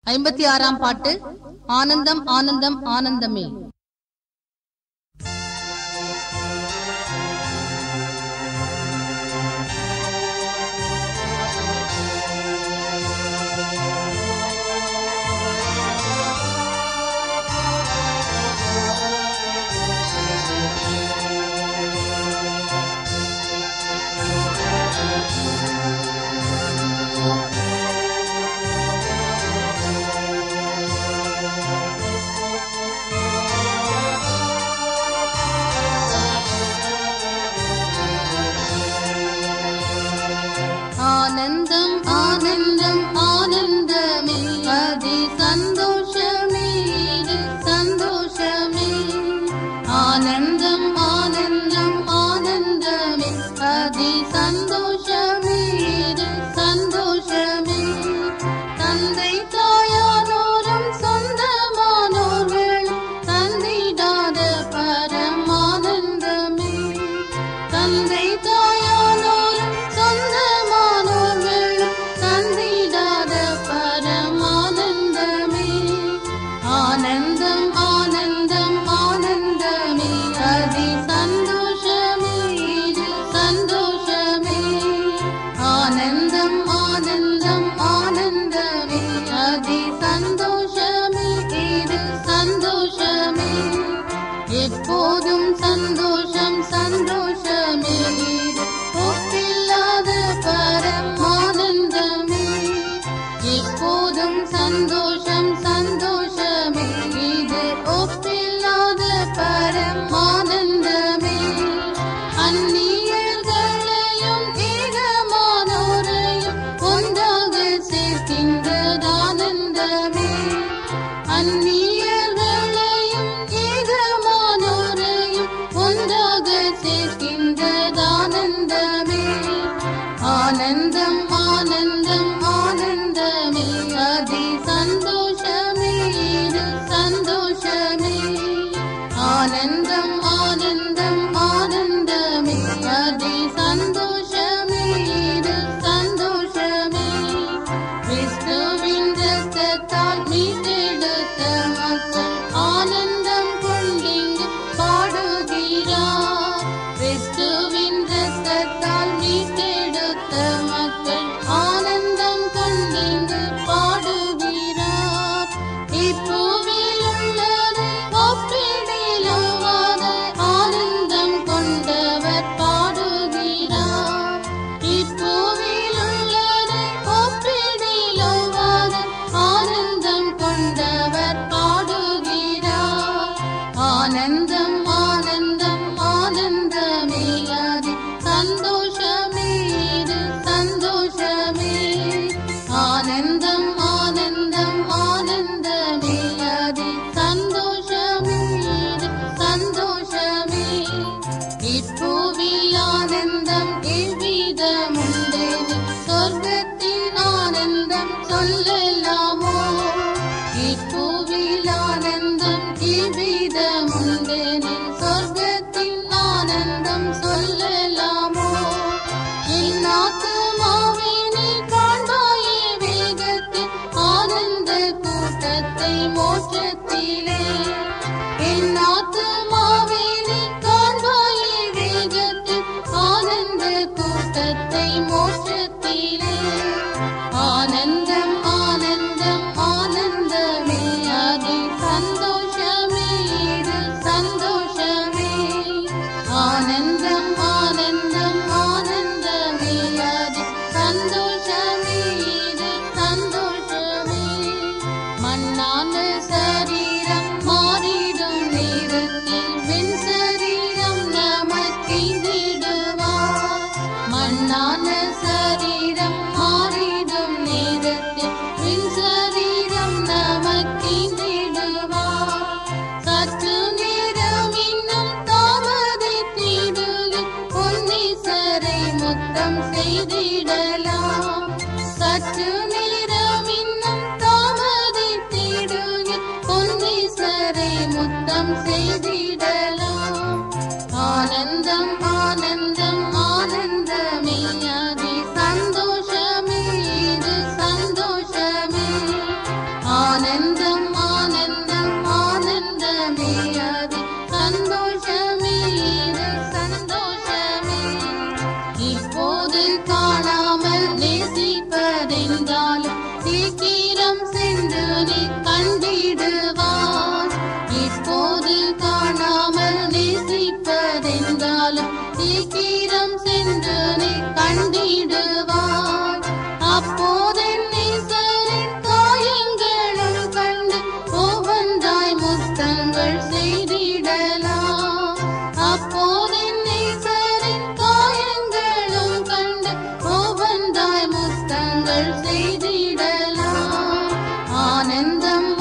ஐம்பத்தி ஆறாம் பாட்டு ஆனந்தம் ஆனந்தம் ஆனந்தமே ஆனந்தம் ஆனந்தம் ஆனந்தமே அதி சந்தோஷமே இது சந்தோஷமே ஆனந்தம் ஆனந்தம் ஆனந்தமே அதி சந்தோஷமே இது சந்தோஷமே தந்தை தாயானோரும் சொந்தமானோர்களும் தந்திடாத பரமானந்தமே தந்தை தாயானோரும் சொந்தமானோர்களும் தந்திடாத பரமானந்தமே ஆனந்தம் ஆனந்தம் ஆனந்தமே அதி சந்தோஷமே இது சந்தோஷமே ஆனந்தம் ஆனந்தம் ஆனந்தமே அதி சந்தோஷமே இது சந்தோஷமே எப்போதும் சந்தோஷம் சந்தோஷமே இது ஒப்பில்லாத பரமானந்தமே எப்போதும் சந்தோஷம் சந்தோஷமே இது ஒப்பில்லாத பரமானந்தமே அந்நியர்களையும் ஏகமானோரையும் ஒன்றாக சேர்க்கின்றதானந்தமே அந்நியர்களையும் ஏகமானோரையும் ஒன்றாக சேர்க்கின்றதானந்தமே ஆனந்தம் ஆனந்தம் ஆனந்தமே அதி சந்தோஷமே இது சந்தோஷமே ஆனந்தம் ஆனந்தம் ஆனந்தமே அதி சந்தோஷமே இது சந்தோஷமே கிறிஸ்துவின் ரத்தத்தால் மீட்டெடுத்த மக்கள் ஆனந்தம் கொண்டிங்கு பாடுகிறார் கிறிஸ்துவின் ரத்தத்தால் மீட்டெடுத்த மக்கள் ஆனந்தம் கொண்டிங்கு பாடுகிறார் இப்பூவில் உள்ளது ஒப்பிடிலாத ஆனந்தம் கொண்டவர் பாடுகிறார் இப்பூவில் உள்ளது ஒப்பிடிலாத ஆனந்தம் கொண்டவர் பாடுகிறார் ஆனந்தம் ஆனந்தம் ஆனந்தமே அது சந்தோஷமே இது சந்தோஷமே ஆனந்தம் ஆனந்தம் ஆனந்தமே அது சந்தோஷமே இது சந்தோஷமே இப்பூவில் ஆனந்தம் எவ்விதமுண்டது சொர்க்கத்தின் ஆனந்தம் சொல்லலாமோ இப்பூவில் ஆனந்தம் எவ்விதமுண்டது சொர்க்கத்தின் ஆனந்தம் சொல்லலாமோ என் ஆத்துமாவினை காண்பாயே வேகத்தில் ஆனந்த கூட்டத்தை மோட்சத்திலே என் ஆத்துமாவினை காண்பாயே வேகத்தில் ஆனந்த கூட்டத்தை மோட்சத்திலே ஆனந்தம் ஆனந்தம் ஆனந்தமே அதி சந்தோஷமே இது சந்தோஷமே ஆனந்தம் ஆனந்தம் ஆனந்தமே அதி சந்தோஷமே இது சந்தோஷமே மண்ணான சரீரம் மாறிடும் நேரத்தில் வெண் சரீரம் நமக்கிடுவார் மண்ணான சரீரம் மாறிடும் நேரத்தில் வெண் சரீரம் நமக்கிடுவார் சற்று நேரம் இன்னும் தாமதித்திடுக பொன்னீசரை முத்தம் செய்திடலாம் சற்று நேரம் இன்னும் தாமதித்திடுக பொன்னி சீக்கிரம் சென்று நீ கண்டிடுவாய் இப்போது காணாமல் நேசிப்பதென்றாலும் சீக்கிரம் சென்று நீ கண்டிடுவாய் அப்போதென் நேசரின் காயங்களும் கண்டு ஒவ்வொன்றாய் முத்தங்கள் செய்திடலாம் அப்போதென் நேசரின் காயங்களும் கண்டு ஒவ்வொன்றாய் முத்தங்கள் செய்திடலாம் ஆனந்தம்